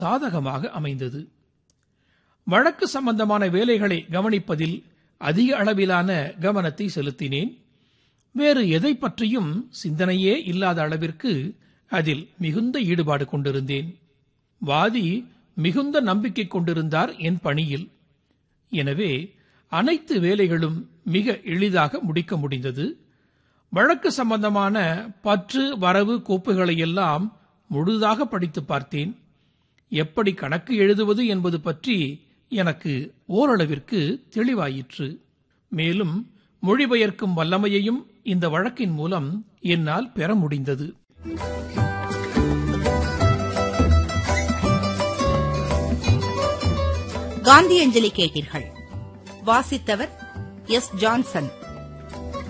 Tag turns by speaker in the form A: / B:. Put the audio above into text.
A: சாதகமாக அமைந்தது வழக்கு சம்பந்தமான வேலைகளை கவனிப்பதில் அதிக அளவிலான கவனத்தை செலுத்தினேன் வேறு எதை பற்றியும் சிந்தனையே இல்லாத அளவிற்கு அதில் மிகுந்த ஈடுபாடு கொண்டிருந்தேன் வாதி மிகுந்த நம்பிக்கை கொண்டிருந்தார் என் பணியில் எனவே அனைத்து வேலைகளும் மிக எளிதாக முடிக்க முடிந்தது வழக்கு சம்பந்தமான பற்று வரவு கோப்புகளை எல்லாம் முழுதாக படித்து பார்த்தேன் எப்படி கணக்கு எழுதுவது என்பது பற்றி எனக்கு ஓரளவிற்கு தெளிவாயிற்று மேலும் மொழிபெயர்க்கும் வல்லமையையும் இந்த வழக்கின் மூலம் என்னால் பெற முடிந்தது
B: காந்தியஞ்சலி கேட்டீர்கள் வாசித்தவர் எஸ் ஜான்சன்